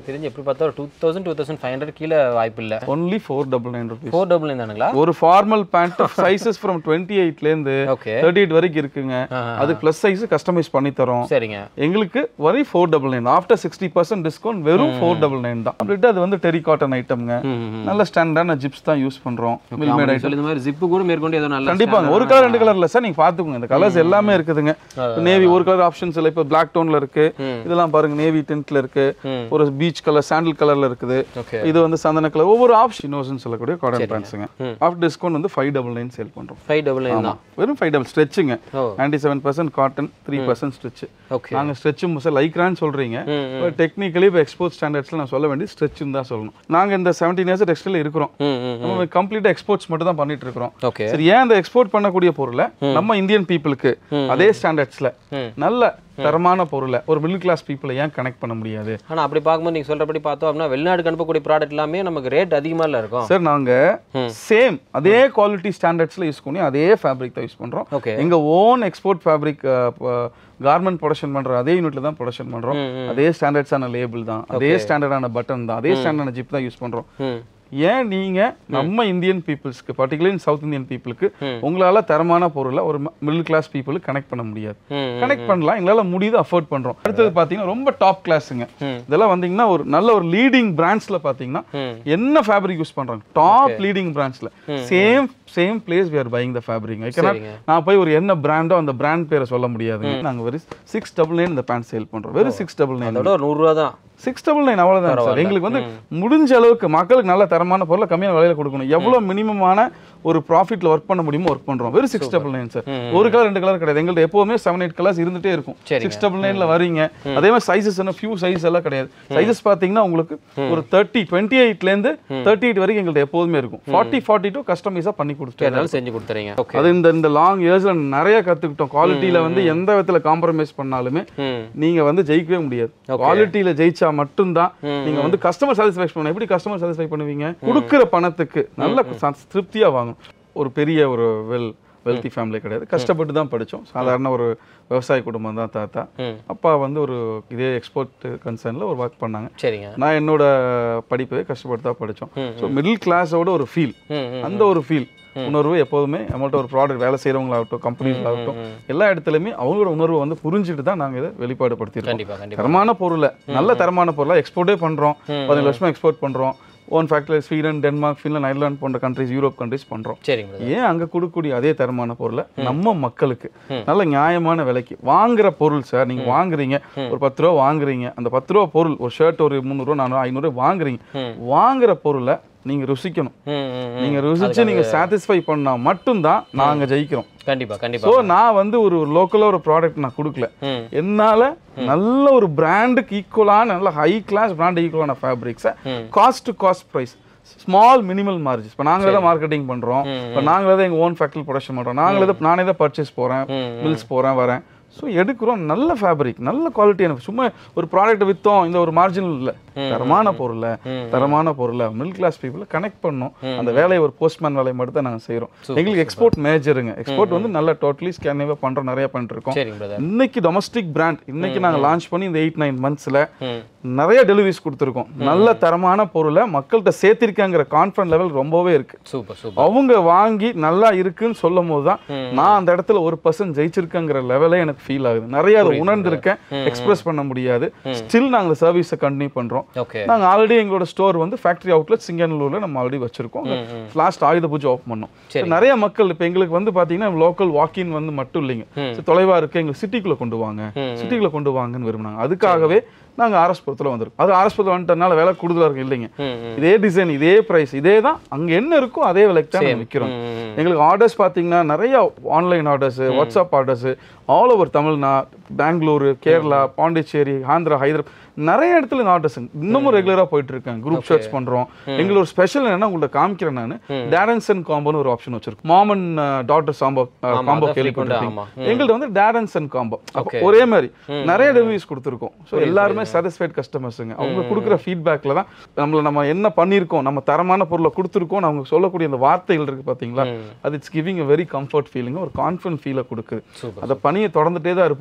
எப்படி பார்த்தா two thousand two thousand five hundred கீழே வாய்ப்பு இல்லை only four double nine rupees four double தானுங்களா ஒரு formal pant sizes from twenty எயிட்லேருந்து ஓகே தேர்ட்டி எயிட் வரைக்கும் இருக்குங்க அது ப்ளஸ் சைஸ் கஸ்டமைஸ் பண்ணி தரோம் சரிங்க எங்களுக்கு வரி four double nine after sixty percent discount வெறும் ஃபோர் டபுள் நைன் தான் அப்படின்ட்டு அது வந்து டெரி காட்டன் ஐட்டம்ங்க நல்ல ஸ்டாண்டர்டான ஜிப்ஸ் தான் யூஸ் பண்றோம் மில்மேட் ஐட்டம் சொல்லி இந்த மாதிரி ஜிப்பு கூட மேற்கொண்டு ஏதோ நல்ல கண்டிப்பாங்க ஒரு கலர் ரெண்டு கலர் இல்ல சார் நீங்க பாத்துக்கோங்க இந்த கலர்ஸ் எல்லாமே இருக்குதுங்க நேவி ஒரு கலர் ஆப்ஷன்ஸ் இல்ல இப்போ பிளாக் டோன்ல இருக்கு இதெல்லாம் பாருங்க நேவி டென்ட்ல இருக்கு ஒரு பீச் கலர் சாண்டில் கலர்ல இருக்குது ஓகே இது வந்து சந்தன கலர் ஒவ்வொரு ஆப்ஷன் சொல்லக்கூடிய காட்டன் பேண்ட்ஸுங்க ஆஃப்டர் டிஸ்கவுண்ட் வந்து ஃபைவ் டபுள் நைன் சேல் பண்றோம் ஃபைவ் டபுள் நைன் தான் வெறும் ஃபைவ் டபுள் ஸ்ட்ரெச்சுங்க ஓ ninety seven percent cotton three percent stretch okay நாங்க ஸ்ட்ரெச்சும் சார் லைக்ரான்னு சொல்றீங்க பட் டெக்னிக்கலி இப்போ எக்ஸ்போர்ட் ஸ்டாண்டர்ட்ஸ்ல நான் சொல்ல வேண்டிய ஸ்ட்ரெச்சுன்னு தான் சொல்லணும் நாங்க இந்த செவன்டீன் இயர்ஸ் டெக்ஸ்டைல் இருக்கிறோம் ம் ம் நம்ம கம்ப்ளீட்டா எக்ஸ்போர்ட்ஸ் மட்டும் தான் பண்ணிட்டு இருக்கிறோம் ஓகே சரி ஏன் இந்த எக்ஸ்போர்ட் பண்ணக்கூடிய பொருளை நம்ம இந்தியன் பீப்புளுக்கு அதே ஸ்டாண்டர்ட்ஸ்ல ம். நல்ல தரமான பொருளை ஒரு மிடில் கிளாஸ் பீப்புளை ஏன் கனெக்ட் பண்ண முடியாது ஆனா அப்படி பார்க்கும்போது நீங்க சொல்றபடி பார்த்தோம் அப்படின்னா வெளிநாட்டுக்கு அனுப்பக்கூடிய ப்ராடக்ட் எல்லாமே நமக்கு ரேட் அதிகமா இல்ல இருக்கும் சார் நாங்க சேம் அதே குவாலிட்டி ஸ்டாண்டர்ட்ஸ்ல யூஸ் பண்ணி அதே ஃபேப்ரிக் தான் யூஸ் பண்றோம் ஓகே எங்க own export fabric garment production பண்ற அதே யூனிட்ல தான் ப்ரொடக்ஷன் பண்றோம் அதே ஸ்டாண்டர்ட்ஸான லேபிள் தான் அதே ஸ்டாண்டர்டான பட்டன் தான் அதே ஸ்டாண்டர்டான ஜிப் தான் யூஸ் பண்றோம் ம் ஏன் நீங்க நம்ம இந்தியன் பீப்புள்ஸ்க்கு பர்டிகுலர் சவுத் இந்தியன் பீப்புளுக்கு உங்களால தரமான பொருளை ஒரு மிடில் கிளாஸ் பீப்புளுக்கு கனெக்ட் பண்ண முடியாது ம் கனெக்ட் பண்ணலாம் எங்களால முடியுது அஃபோர்ட் பண்றோம் அடுத்தது பாத்தீங்கன்னா ரொம்ப டாப் கிளாஸுங்க ம். இதெல்லாம் வந்தீங்கன்னா ஒரு நல்ல ஒரு லீடிங் பிராண்ட்ஸ்ல பாத்தீங்கன்னா ம் என்ன ஃபேப்ரிக் யூஸ் பண்றாங்க டாப் லீடிங் பிராண்ட்ஸ்ல same same place we are buying the fabric I cannot சரிங்க. நான் போய் ஒரு என்ன பிராண்டோ அந்த பிராண்ட் பேரை சொல்ல முடியாதுங்க நாங்க வெறும் சிக்ஸ் டபுள் நைன் இந்த பேண்ட் சேல் பண்றோம் வெறும் சிக்ஸ் டபுள் நைன் அதோட ஒரு நூறுரூவா தான் சிக்ஸ் டபுள் நைன் அவ்வளோதான் சார் எங்களுக்கு வந்து முடிஞ்ச அளவுக்கு மக்களுக்கு நல்ல தரமான பொருளை கம்மியான விலையில கொடுக்கணும் எவ்வளோ மினிமமான ஒரு ப்ராஃபிட்ல ஒர்க் பண்ண முடியுமோ ஒர்க் பண்றோம் வெறும் சிக்ஸ் டபுள் நைன் சார் ஒரு கலர் ரெண்டு கலர் கிடையாது எங்கள்ட்ட எப்பவுமே செவன் எயிட் கலர்ஸ் இருந்துட்டே இருக்கும் சரிங்க. சிக்ஸ் டபுள் நைன்ல வரீங்க அதே மாதிரி சைஸஸ் என்ன ஃபியூ சைஸ் எல்லாம் கிடையாது சைஸஸ் பார்த்தீங்கன்னா உங்களுக்கு ஒரு தேர்ட்டி டுவெண்ட்டி எயிட்லேருந்து தேர்ட்டி எயிட் வரைக்கும் எங்கள்ட்ட எப்போதுமே இருக்கும் ஃபார்ட்டி ஃபார்ட்டி டூ கஸ்டமைஸாக பண்ணி கொடுத்துட்டு எதாவது செஞ்சு கொடுத்துறீங்க ஓகே அது இந்த இந்த லாங் இயர்ஸ்ல நிறைய கத்துக்கிட்டோம் குவாலிட்டியில வந்து எந்த விதத்துல காம்ப்ரமைஸ் பண்ணாலுமே ம் நீங்க வந்து ஜெயிக்கவே முடியாது குவாலிட்டியில ஜெயிச்சா மட்டும்தான் நீங்க வந்து கஸ்டமர் சாட்டிஸ்ஃபேக்ஷன் பண்ண எப்படி கஸ்டமர் சாட்டிஸ்ஃபை பண்ணுவீங்க கொடுக்குற பணத்துக்கு நல்ல ச- திருப்தியா வாங்கணும் ஒரு பெரிய ஒரு வெல் வெல்தி ஃபேமிலி கிடையாது கஷ்டப்பட்டு தான் படிச்சோம் சாதாரண ஒரு விவசாய குடும்பம் தான் தாத்தா ம் அப்பா வந்து ஒரு இதே எக்ஸ்போர்ட் கன்சர்ன்ல ஒரு ஒர்க் பண்ணாங்க சரிங்க நான் என்னோட படிப்பை கஷ்டப்பட்டு தான் படித்தோம் ஸோ மிடில் கிளாஸோட ஒரு ஃபீல் ம் ம் அந்த ஒரு ஃபீல் உணர்வு எப்போதுமே நம்மள்ட்ட ஒரு ப்ராடக்ட் வேலை செய்கிறவங்களாகட்டும் கம்பெனிஸாகட்டும் எல்லா இடத்துலையுமே அவங்களோட உணர்வை வந்து புரிஞ்சுட்டு தான் நாங்கள் இதை வெளிப்பாடு படுத்திருக்கோம் கண்டிப்பா கண்டிப்பா தரமான பொருளை நல்ல தரமான பொருளை எக்ஸ்போர்ட்டே பண்ணுறோம் பதினேழு வருஷமா எக்ஸ்போர்ட் பண்ணுறோம் own factory Sweden Denmark Finland Ireland போன்ற கண்ட்ரிஸ் யூரோப் கண்ட்ரிஸ் பண்ணுறோம் சரிங்க brother. ஏன் அங்கே கொடுக்கக்கூடிய அதே தரமான பொருளை நம்ம மக்களுக்கு நல்ல நியாயமான விலைக்கு வாங்குற பொருள் சார் நீங்கள் வாங்குறீங்க ஒரு பத்து ரூபா வாங்குறீங்க அந்த பத்து ரூபா பொருள் ஒரு ஷர்ட் ஒரு முந்நூறுரூவா நானூறு ஐநூறுரூவா வாங்குறீங்க வாங்குற பொருளை நீங்கள் ருசிக்கணும் ம் ம் ம். நீங்க ருசிச்சு நீங்க சாட்டிஸ்ஃபை பண்ணா மட்டும்தான் நாங்க ஜெயிக்கிறோம் கண்டிப்பா கண்டிப்பா ஸோ நான் வந்து ஒரு லோக்கலா ஒரு ப்ராடக்ட் நான் கொடுக்கல ம் என்னால நல்ல ஒரு பிராண்டுக்கு ஈக்குவலான நல்ல ஹை கிளாஸ் பிராண்ட் ஈக்குவலான ஃபேப்ரிக்ஸை cost to cost price small minimal margins இப்போ நாங்களே தான் மார்க்கெட்டிங் பண்றோம் இப்போ நாங்களே தான் எங்க ஓன் ஃபேக்டரி ப்ரொடக்ஷன் பண்றோம் நாங்களே தான் நானே தான் பர்ச்சேஸ் போறேன் மில்ஸ் போறேன் வரேன் ஸோ எடுக்கிறோம் நல்ல ஃபேப்ரிக் நல்ல குவாலிட்டியான சும்மா ஒரு ப்ராடக்ட் வித்தோம் இந்த ஒரு மார்ஜினல் இல்லை தரமான பொருளை தரமான பொருளை மிடில் கிளாஸ் பீப்புளை கனெக்ட் பண்ணோம் அந்த வேலையை ஒரு போஸ்ட்மேன் வேலையை மட்டும் தான் நாங்கள் செய்கிறோம் எங்களுக்கு எக்ஸ்போர்ட் மேஜருங்க எக்ஸ்போர்ட் வந்து நல்ல டோட்டலி ஸ்கேனவே பண்ணுறோம் நிறைய பண்ணிட்டு இருக்கோம் சரிங்க பிரதர் இன்னைக்கு டொமஸ்டிக் பிராண்ட் இன்னைக்கு நாங்க லான்ச் பண்ணி இந்த எயிட் நைன் மந்த்ஸ்ல ம் நிறைய டெலிவரிஸ் கொடுத்துருக்கோம் நல்ல தரமான பொருளை மக்கள்கிட்ட சேர்த்திருக்காங்கிற கான்ஃபிடன்ட் லெவல் ரொம்பவே இருக்கு சூப்பர் சூப்பர் அவங்க வாங்கி நல்லா இருக்குன்னு சொல்லும் போது தான் நான் அந்த இடத்துல ஒரு பர்சன்ட் ஜெயிச்சிருக்கேங்கிற லெவலே எனக்கு ஃபீல் ஆகுது நிறைய அதை உணர்ந்திருக்கேன் எக்ஸ்பிரஸ் பண்ண முடியாது ஸ்டில் நாங்கள் சர்வீஸை கண்டினியூ பண்றோம் ஓகே நாங்க ஆல்ரெடி எங்களோட ஸ்டோர் வந்து ஃபேக்டரி அவுட்லெட் சிங்கநல்லூர்ல நம்ம ஆல்ரெடி வச்சிருக்கோம் லாஸ்ட் ஆயுத பூஜை ஓப்பன் பண்ணோம் சரி. நிறைய மக்கள் இப்போ எங்களுக்கு வந்து பாத்தீங்கன்னா லோக்கல் வாக்கின் வந்து மட்டும் இல்லைங்க So, தொலைவா இருக்கு எங்களுக்கு சிட்டிக்குள்ள கொண்டு வாங்க சிட்டிக்குள்ள கொண்டு வாங்கன்னு விரும்பினாங்க அதுக்காகவே நாங்க ஆர்எஸ்புரத்தில் வந்திருக்கோம் அது ஆர்எஸ்புரத்தில் வந்துட்டனால விலை கூடுதலா இருக்கு இல்லைங்க ம் ம் இதே டிசைன் இதே பிரைஸ் இதே தான் அங்க என்ன இருக்கோ அதே விலைக்கு தான் நாங்க விற்கிறோம் ம், எங்களுக்கு ஆர்டர்ஸ் பார்த்தீங்கன்னா நிறைய online orders WhatsApp orders all over Tamil Nadu Bengaluru Kerala Pondicherry Andhra Hyderabad நிறைய இடத்துல ஆர்டர்ஸ் இன்னமும் ரெகுலரா போயிட்டு இருக்கேன் குரூப் ஷர்ட்ஸ் பண்றோம் எங்களோட ஸ்பெஷல் என்னன்னா உங்கள்ட்ட காமிக்கிறேன் நான் டேட் அண்ட் காம்போன்னு ஒரு ஆப்ஷன் வச்சிருக்கோம் மாமன் டாட்டர் சாம்போ காம்போ அதான் கேள்விப்பட்டிருக்கீங்க ஆமா. எங்கள்ட்ட வந்து டேட் அண்ட் சன் காம்போ ஒரே மாதிரி நிறைய டெலிவரிஸ் கொடுத்துருக்கோம் ஸோ எல்லாருமே சாட்டிஸ்ஃபைட் கஸ்டமர்ஸுங்க அவங்க கொடுக்குற ஃபீட்பேக்ல தான் நம்மள நம்ம என்ன பண்ணியிருக்கோம் நம்ம தரமான பொருளை கொடுத்துருக்கோம் அவங்க சொல்லக்கூடிய அந்த வார்த்தைகள் இருக்கு பாத்தீங்களா அது it's giving a very comfort feeling ஒரு கான்ஃபிடன்ட் ஃபீலை கொடுக்குது Super. அந்த பணியை தொடர்ந்துட்டே தான் இருப்போம் இன்னும்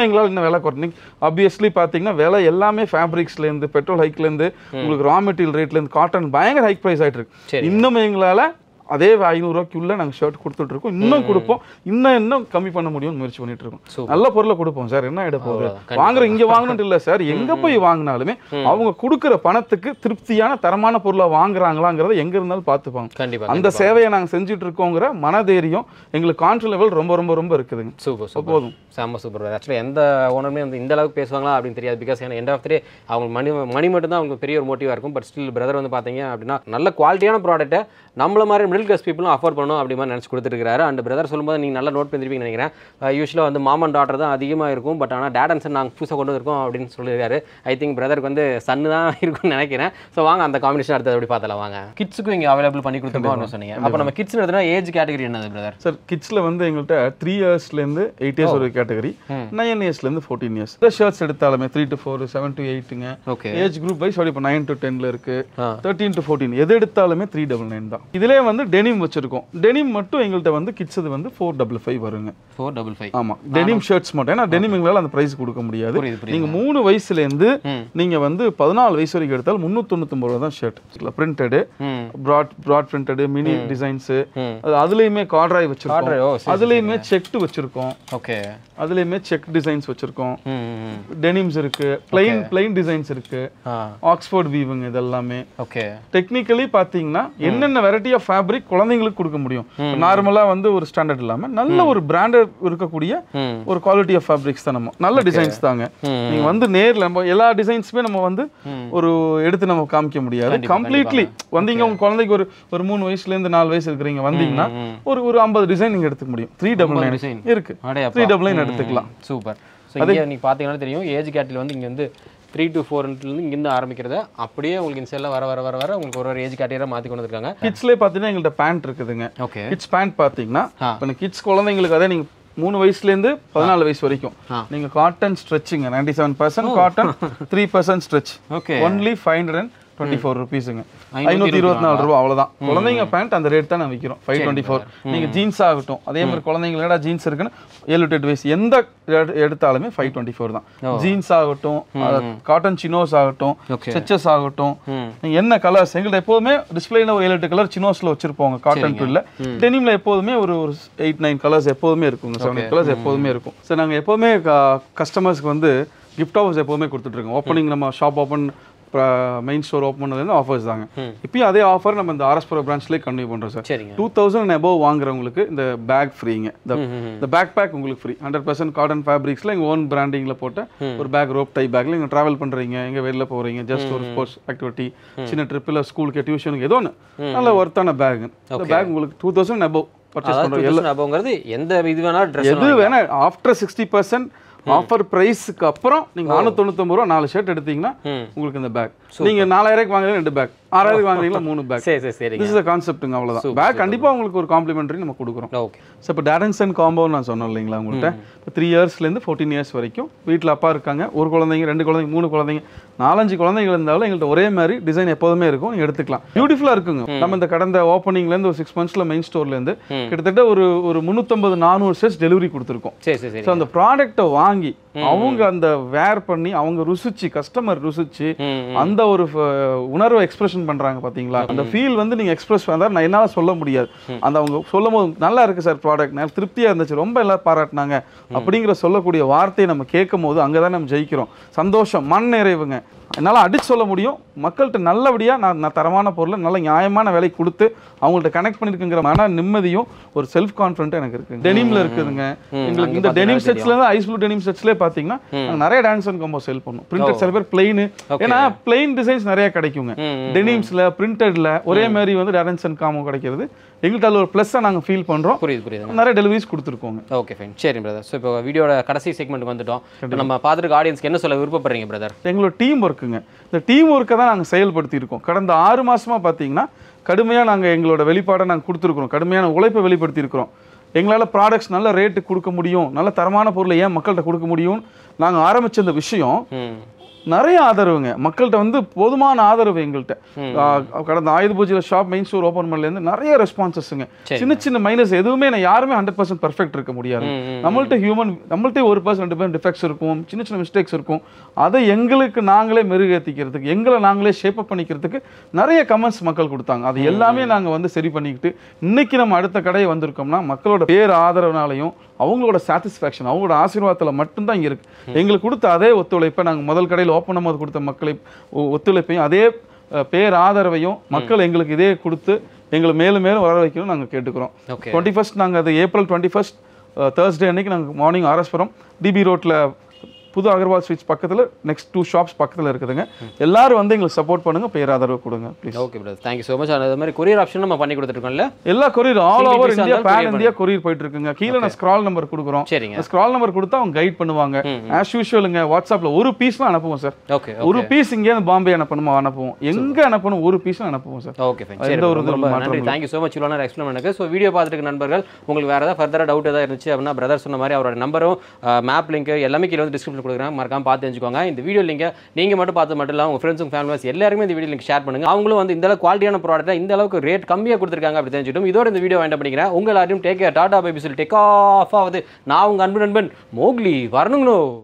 இன்னும் எங்களால் இன்னும் விலை குறைஞ்சி ஆப்வியஸ்லி பார்த்தீங்கன்னா விலை எல்லாமே ஃபேப்ரிக்ஸ்லேருந்து பெட்ரோல் ஹைக்லேருந்து உங்களுக்கு ரா மெட்டீரியல் ரேட்லேருந்து காட்டன் பயங்கர ஹைக் ப்ரைஸ் ஆகிட்டு இருக்கு சரி. இன்னும் எங்களால் அதே ஐநூறுரூவாய்க்குள்ள நாங்கள் ஷர்ட் கொடுத்துட்டு இருக்கோம் இன்னும் கொடுப்போம் இன்னும் இன்னும் கம்மி பண்ண முடியும்னு முயற்சி பண்ணிட்டு இருக்கோம் Super. நல்ல பொருளை கொடுப்போம் சார் என்ன இட போகுது அவ்வளவுதான். வாங்குற இங்க வாங்கணும்னு இல்ல சார் எங்க போய் வாங்கினாலுமே அவங்க கொடுக்குற பணத்துக்கு திருப்தியான தரமான பொருளை வாங்குறாங்களாங்கிறத எங்க இருந்தாலும் பார்த்துப்பாங்க கண்டிப்பா அந்த சேவையை நாங்க செஞ்சுட்டு இருக்கோங்கிற மனதைரியம் எங்களுக்கு கான்ஃபிடன்ஸ் லெவல் ரொம்ப ரொம்ப ரொம்ப இருக்குதுங்க சூப்பர் சூப்பர் போதும் செம்ம சூப்பர் ஆக்சுவலி எந்த ஓனருமே வந்து இந்த அளவுக்கு பேசுவாங்களா அப்படின்னு தெரியாது பிகாஸ் ஏன்னா எண்ட் ஆஃப் டே அவங்க மணி மணி மட்டும் தான் அவங்க பெரிய ஒரு மோட்டிவாக இருக்கும் பட் ஸ்டில் பிரதர் வந்து பார்த்தீங்க அப்படின்னா நல்ல குவாலிட்டியான ப்ராடக்ட்டை நம்மள மாதிரி மிடில் கிளாஸ் பீப்புளும் அஃபோர்ட் பண்ணணும் அப்படி மாதிரி நினச்சி கொடுத்துருக்காரு அண்ட் பிரதர் சொல்லும்போது நீங்கள் நல்லா நோட் பண்ணிருப்பீங்கன்னு நினைக்கிறேன் யூஸ்வலாக வந்து மாமன் டாட்டர் தான் அதிகமாக இருக்கும் பட் ஆனால் டேட் அண்ட் சன் நாங்கள் புதுசாக கொண்டு வந்திருக்கோம் அப்படின்னு சொல்லியிருக்காரு ஐ திங்க் பிரதருக்கு வந்து சன்னு தான் இருக்கும்னு நினைக்கிறேன் ஸோ வாங்க அந்த காம்பினேஷன் அடுத்தது எப்படி பார்த்தலாம் வாங்க கிட்ஸுக்கும் இங்கே அவைலபிள் பண்ணி கொடுத்துருக்கோம் அப்படின்னு சொன்னீங்க அப்போ நம்ம கிட்ஸ் எடுத்தனா ஏஜ் கேட்டகரி என்னது பிரதர் சார் கிட்ஸில் வந்து எங்கள்கிட்ட த்ரீ இயர்ஸ்லேருந்து எயிட் இயர்ஸ் ஒரு கேட்டகரி நைன் இயர்ஸ்லேருந்து ஃபோர்டீன் இயர்ஸ் ஷர்ட்ஸ் எடுத்தாலுமே three to four seven to எயிட்டுங்க ஓகே ஏஜ் குரூப் வைஸ் இப்போ நைன் டு டென்ல இருக்கு ஆ. தேர்ட்டீன் டு ஃபோர்டீன் எது எடுத்தாலுமே த்ரீ டபுள் நைன் தான் இதுலேயே வந்து டெனிம் வச்சிருக்கோம் டெனிம் மட்டும் எங்கள்கிட்ட வந்து கிட்ஸ் இது வந்து ஃபோர் டபுள் ஃபைவ் வருங்க ஃபோர் டபுள் ஃபைவ் ஆமா டெனிம் ஷர்ட்ஸ் மட்டும் ஏன்னா டெனிம் எங்களால் அந்த பிரைஸ் கொடுக்க முடியாது புரியுது புரியுது நீங்க மூணு வயசுலேருந்து ம். நீங்க வந்து பதினாலு வயசு வரைக்கும் எடுத்தாலும் முந்நூற்றொண்ணூத்தொம்பது ரூபா தான் ஷர்ட் பிரிண்டடு ம் broad broad printed mini designs ம் அது அதுலேயுமே கார்ட்ராய் Corduroy, ஓ, வச்சிருக்கோம் சரி, அதுலேயுமே செக்டு வச்சிருக்கோம் ஓகே அதுலேயுமே செக் டிசைன்ஸ் வச்சிருக்கோம் ம் ம் டெனிம்ஸ் இருக்கு பிளைன் பிளைன் டிசைன்ஸ் இருக்கு ஆ ஆக்ஸ்போர்ட் வீவுங்க இதெல்லாமே ஓகே டெக்னிக்கலி பார்த்தீங்கன்னா என்னென்ன வெரைட்டி ஆஃப் ஃபேப்ரிக் குழந்தைங்களுக்கு கொடுக்க முடியும் நார்மலாக வந்து ஒரு ஸ்டாண்டர்ட் இல்லாமல் நல்ல ஒரு பிராண்டட் இருக்கக்கூடிய ம் ஒரு குவாலிட்டி ஆஃப் ஃபேப்ரிக்ஸ் தான் நம்ம நல்ல டிசைன்ஸ் தாங்க ம். நீங்கள் வந்து நேரில் நம்ம எல்லா டிசைன்ஸுமே நம்ம வந்து ஒரு எடுத்து நம்ம காமிக்க முடியாது கண்டிப்பா, கம்ப்ளீட்லி வந்தீங்க உங்க குழந்தைக்கு ஒரு ஒரு மூணு வயசுலேருந்து நாலு வயசு இருக்கிறீங்க வந்தீங்கன்னா ம். ஒரு ஒரு ஐம்பது டிசைன் நீங்கள் எடுத்துக்க முடியும் த்ரீ டபுள் நைன் design. இருக்கு அடே த்ரீ டபுள் நைன் எடுத்துக்கலாம் சூப்பர் ஸோ இங்கே நீங்கள் பார்த்தீங்கன்னா தெரியும் ஏஜ் கேட்டில் வந்து இங்கே வந்து த்ரீ டு ஃபோர்லேருந்து இங்கேருந்து ஆரம்பிக்கிறத அப்படியே உங்களுக்கு இந்த செல்லில் வர வர வர வர உங்களுக்கு ஒரு ஒரு ஏஜ் கேட்டகரியாக மாற்றி கொண்டு வந்திருக்காங்க கிட்ஸ்லேயே பார்த்தீங்கன்னா எங்கள்கிட்ட பேண்ட் இருக்குதுங்க ஓகே கிட்ஸ் பேண்ட் பார்த்தீங்கன்னா ஆ. இப்போ கிட்ஸ் குழந்தைங்களுக்கு அதே நீங்கள் மூணு வயசுலேருந்து பதினாலு வயசு வரைக்கும் ஆ. நீங்கள் காட்டன் ஸ்ட்ரெச்சுங்க ninety seven percent cotton three percent stretch okay only five hundred and twenty four ருபீஸுங்க ஐநூத்தி ஐநூற்றி இருபத்தி நாலு ரூபா அவ்வளோதான் குழந்தைங்க பேண்ட் அந்த ரேட் தான் நான் விற்கிறோம் ஃபைவ் டுவெண்ட்டி ஃபோர் நீங்கள் ஜீன்ஸ் ஆகட்டும் அதே மாதிரி குழந்தைங்களோட ஜீன்ஸ் இருக்குன்னு ஏழு டு எட்டு வயசு எந்த எடு- எடுத்தாலுமே ஃபைவ் டுவெண்ட்டி ஃபோர் தான் ஜீன்ஸ் ஆகட்டும் காட்டன் சினோஸ் ஆகட்டும் ஓகே ஸ்ட்ரெச்சஸ் ஆகட்டும் ம் நீங்க என்ன கலர்ஸ் எங்கள்ட்ட எப்போதுமே டிஸ்பிளேல ஒரு ஏழு எட்டு கலர் சினோஸ்ல வச்சிருப்போங்க காட்டன் டுல்ல டெனிம்ல எப்போதுமே ஒரு ஒரு எயிட் நைன் கலர்ஸ் எப்போதுமே இருக்குங்க செவன் கலர்ஸ் எப்போதுமே இருக்கும் சார் நாங்க எப்போதுமே கஸ்டமர்ஸ்க்கு வந்து கிஃப்ட் ஆஃபர்ஸ் எப்போதுமே கொடுத்துட்டு இருக்கோம் ஓப்பனிங் நம்ம shop open main store open பண்ணதுலேருந்து ஆஃபர்ஸ் தாங்க இப்பயும் அதே ஆஃபர் நம்ம இந்த ஆர்எஸ்புரம் பிரான்ச்லேயே கண்டினியூ பண்றோம் சார் சரிங்க டூ தௌசண்ட் அபோவ் வாங்குறவங்களுக்கு இந்த பேக் ஃப்ரீங்க இந்த இந்த பேக் பேக் உங்களுக்கு ஃப்ரீ ஹண்ட்ரட் பர்சன்ட் காட்டன் ஃபேப்ரிக்ஸில் எங்கள் ஓன் பிராண்டிங்கில் போட்ட ஒரு பேக் ரோப் டை பேக்கில் நீங்கள் ட்ராவல் பண்ணுறீங்க எங்கே வெளில போகிறீங்க ஜஸ்ட் ஒரு ஸ்போர்ட்ஸ் ஆக்டிவிட்டி சின்ன ட்ரிப்பில் ஸ்கூலுக்கு டியூஷனுக்கு ஏதோ ஒன்று நல்ல ஒர்த்தான பேக் இந்த பேக் உங்களுக்கு டூ தௌசண்ட் அபோவ் பர்ச்சேஸ் அதாவது பண்ணுறோம் 2000 above-ங்கிறது எந்த இது வேணாலும் ட்ரெஸ் எது வேணா ஆஃப்டர் சிக்ஸ்டி பர்சன்ட் ஆஃபர் ப்ரைஸுக்கு அப்புறம் நீங்கள் நானூற்றொண்ணூத்தொம்பது ரூபா நாலு ஷர்ட் எடுத்தீங்கன்னா ம். உங்களுக்கு இந்த பேக் நீங்கள் நாலாயிரம் வாங்குறீங்க ரெண்டு பேக் ஆறாயிரம் வாங்குறீங்களா மூணு பேக் சரி சரி சரிங்க திஸ் இஸ் கான்செப்ட்டுங்க அவ்வளோதான் பேக் கண்டிப்பாக உங்களுக்கு ஒரு காம்ப்ளிமெண்ட்ரி நம்ம கொடுக்குறோம் ஓகே ஸோ இப்போ டேரன்சன் காம்போ நான் சொன்னேன் இல்லைங்களா உங்கள்கிட்ட இப்போ த்ரீ இயர்ஸ்லேருந்து ஃபோர்டீன் இயர்ஸ் வரைக்கும் வீட்டில் அப்பா இருக்காங்க ஒரு குழந்தைங்க ரெண்டு குழந்தைங்க மூணு குழந்தைங்க நாலஞ்சு குழந்தைங்க இருந்தாலும் எங்கள்கிட்ட ஒரே மாதிரி டிசைன் எப்போதுமே இருக்கும் நீங்கள் எடுத்துக்கலாம் பியூட்டிஃபுல்லாக இருக்குங்க நம்ம இந்த கடந்த ஓப்பனிங்லேருந்து ஒரு சிக்ஸ் மந்த்ஸில் மெயின் ஸ்டோர்லேருந்து கிட்டத்தட்ட ஒரு ஒரு முந்நூற்றம்பது நானூறு செட்ஸ் டெலிவரி கொடுத்துருக்கோம் சரி சரி சரி ஸோ அந்த ப்ராடக்ட்டை வாங்கி அவங்க அந்த வேர் பண்ணி அவங்க ருசிச்சு கஸ்டமர் ருசிச்சு ம் அந்த ஒரு ஃப- உணர்வை எக்ஸ்பிரஷன் பண்றாங்க பாத்தீங்களா அந்த ஃபீல் வந்து நீங்க எக்ஸ்பிரஸ் பண்ணா நான் என்னால சொல்ல முடியாது அந்த அவங்க சொல்லும் போது நல்லா இருக்கு சார் ப்ராடக்ட் நல்லா திருப்தியா இருந்துச்சு ரொம்ப எல்லாம் பாராட்டினாங்க அப்படிங்கிற சொல்லக்கூடிய வார்த்தையை நம்ம கேட்கும் போது அங்கதான் நம்ம ஜெயிக்கிறோம் சந்தோஷம் மண் நிறைவுங்க என்னால் அடிச்சு சொல்ல முடியும் மக்கள்கிட்ட நல்லபடியாக நான் நான் தரமான பொருளை நல்ல நியாயமான விலை கொடுத்து அவங்கள்ட்ட கனெக்ட் பண்ணியிருக்குங்கிற மன நிம்மதியும் ஒரு செல்ஃப் கான்ஃபிடென்ட் எனக்கு இருக்கு டெனிம்ல இருக்குதுங்க எங்களுக்கு இந்த டெனிம் செட்ஸ்ல இருந்து ஐஸ் ப்ளூ டெனிம் செட்ஸ்லேயே பார்த்தீங்கன்னா நாங்க நிறைய டான்ஸ் அண்ட் காம்போ சேல் பண்ணுவோம் பிரிண்டட் சில பேர் பிளெயின் ஏன்னா பிளெயின் டிசைன்ஸ் நிறைய கிடைக்குங்க ம், டெனிம்ஸ்ல பிரிண்டட்ல ஒரே மாதிரி வந்து டான்ஸ் அண்ட் காம்போ கிடைக்கிறது எங்கள்கிட்ட அதில் ஒரு ப்ளஸ்ஸாக நாங்கள் ஃபீல் பண்றோம் புரியுது புரியுது நிறைய டெலிவரிஸ் கொடுத்துருக்கோங்க ஓகே ஃபைன் சரி பிரதர் ஸோ இப்போ வீடியோட கடைசி செக்மெண்ட்டுக்கு வந்துட்டோம் இப்போ நம்ம பார்த்துருக்க ஆடியன்ஸ்க்கு என்ன சொல்ல விருப்பப்படுறீங்க பிரதர் எங்களோட டீம் ஒர்க்குங்க இந்த டீம் ஒர்க்கை தான் நாங்கள் செயல்படுத்தியிருக்கோம் கடந்த ஆறு மாசமா பார்த்தீங்கன்னா கடுமையாக நாங்கள் எங்களோட வெளிப்பாடை நாங்கள் கொடுத்துருக்குறோம் கடுமையான உழைப்பை வெளிப்படுத்தியிருக்கிறோம் எங்களால் ப்ராடக்ட்ஸ் நல்ல ரேட்டு கொடுக்க முடியும் நல்ல தரமான பொருளை ஏன் மக்கள்கிட்ட கொடுக்க முடியும்னு நாங்கள் ஆரம்பிச்ச இந்த விஷயம் ம் நிறைய ஆதரவுங்க மக்கள்கிட்ட வந்து போதுமான ஆதரவு எங்கள்கிட்ட ஆ, கடந்த ஆயுத பூஜையில் ஷாப் மெயின் ஸ்டோர் ஓப்பன் பண்ணலேருந்து நிறைய ரெஸ்பான்சஸ்ங்க சரி. சின்ன சின்ன மைனஸ் எதுவுமே நான் யாருமே ஹண்ட்ரட் பர்சன்ட் பர்ஃபெக்ட் இருக்க முடியாது ம், ம், நம்மள்ட்ட ஹியூமன் நம்மள்ட்ட ஒரு பர்சன் ரெண்டு பேர் டிஃபெக்ட்ஸ் இருக்கும் சின்ன சின்ன மிஸ்டேக்ஸ் இருக்கும் அதை எங்களுக்கு நாங்களே மெருகேற்றிக்கிறதுக்கு எங்களை நாங்களே ஷேப் பண்ணிக்கிறதுக்கு நிறைய கமெண்ட்ஸ் மக்கள் கொடுத்தாங்க அது எல்லாமே நாங்கள் வந்து சரி பண்ணிக்கிட்டு இன்னைக்கு நம்ம அடுத்த கடையை வந்திருக்கோம்னா மக்களோட பேர் ஆதரவுனாலையும் அவங்களோட சாட்டிஸ்ஃபேக்ஷன் அவங்களோட ஆசீர்வாதத்தில் மட்டும்தான் இங்கே இருக்கு எங்களுக்கு கொடுத்த அதே ஒத்துழைப்பை நாங்கள் முதல் கடையில் ஓப்பன் பண்ணும்போது கொடுத்த மக்களை ஒ- ஒத்துழைப்பையும் அதே அஹ், பேர் ஆதரவையும் மக்கள் எங்களுக்கு இதே கொடுத்து எங்களை மேலும் மேலும் வர வைக்கணும் நாங்கள் கேட்டுக்கிறோம் ஓகே டுவெண்ட்டி ஃபஸ்ட் நாங்கள் அது ஏப்ரல் டுவெண்ட்டி ஃபஸ்ட் தேர்ஸ்டே அன்னைக்கு நாங்கள் மார்னிங் ஆர்எஸ்புரம் டிபி ரோட்டில் புது அகர்வால் ஸ்வீட்ஸ் பக்கத்தில் நெக்ஸ்ட் டூ ஷாப்ஸ் பக்கத்தில் இருக்குதுங்க எல்லாரும் வந்து எங்களுக்கு சப்போர்ட் பண்ணுங்க பேர் ஆதரவு கொடுங்க please okay brother thank you so much அது மாதிரி கொரியர் ஆப்ஷன் நம்ம பண்ணி கொடுத்துருக்கோம்ல எல்லா courier all Single over piece ஆ இந்தியா இருந்தாலும் பேன் courier இந்தியா கொரியர் போயிட்டு இருக்குங்க கீழே நான் ஸ்க்ரால் நம்பர் கொடுக்குறோம் சரிங்க ஸ்க்ரால் நம்பர் கொடுத்தா அவங்க கைட் பண்ணுவாங்க ஆஸ் யூஷுவலுங்க வாட்ஸ்அப்பில் ஒரு பீஸ்லாம் அனுப்புவோம் சார் ஓகே ஒரு பீஸ் இங்கேருந்து பாம்பே அனுப்பணுமா அனுப்புவோம் எங்க அனுப்பணும் ஒரு பீஸ் அனுப்புவோம் சார் ஓகே ஃபைன் சரி எந்த ஒரு ரொம்ப ரொம்ப இதுவும் மாற்றம் நன்றி தேங்க்யூ ஸோ மச் இவ்வளோ நேரம் எக்ஸ்பிளைன் பண்ணுங்க ஸோ வீடியோ பார்த்துட்டு இருக்க நண்பர்கள் உங்களுக்கு வேறு ஏதாவது ஃபர்தராக டவுட் ஏதாவது இருந்துச்சு அப்படின்னா பிரதர் சொன்ன மாதிரி அவரோட நம்பரும் மேப் லிங்க் எல்லாமே கீழே வந்து டிஸ்கிரிப்ஷன் கொடுக்குறேன் மறக்காம பார்த்து தெரிஞ்சுக்கோங்க இந்த வீடியோ லிங்கை நீங்கள் மட்டும் பார்த்து மட்டும் இல்லை உங்கள் ஃப்ரெண்ட்ஸும் ஃபேமிலிஸ் எல்லாருமே இந்த வீடியோ லிங்க் ஷேர் பண்ணுங்க அவங்களும் வந்து இந்த அளவுக்கு குவாலிட்டியான ப்ராடக்ட்டை இந்த அளவுக்கு ரேட் கம்மியாக கொடுத்துருக்காங்க அப்படி தெரிஞ்சுட்டும் இதோட இந்த வீடியோ வாங்க பண்ணிக்கிறேன் உங்கள் எல்லாரையும் டேக் கேர் டாடா பைபி சொல்லி டேக் ஆஃப் ஆகுது நான் உங்கள் அன்பு நண்பன் மோக்லி வரணுங்களோ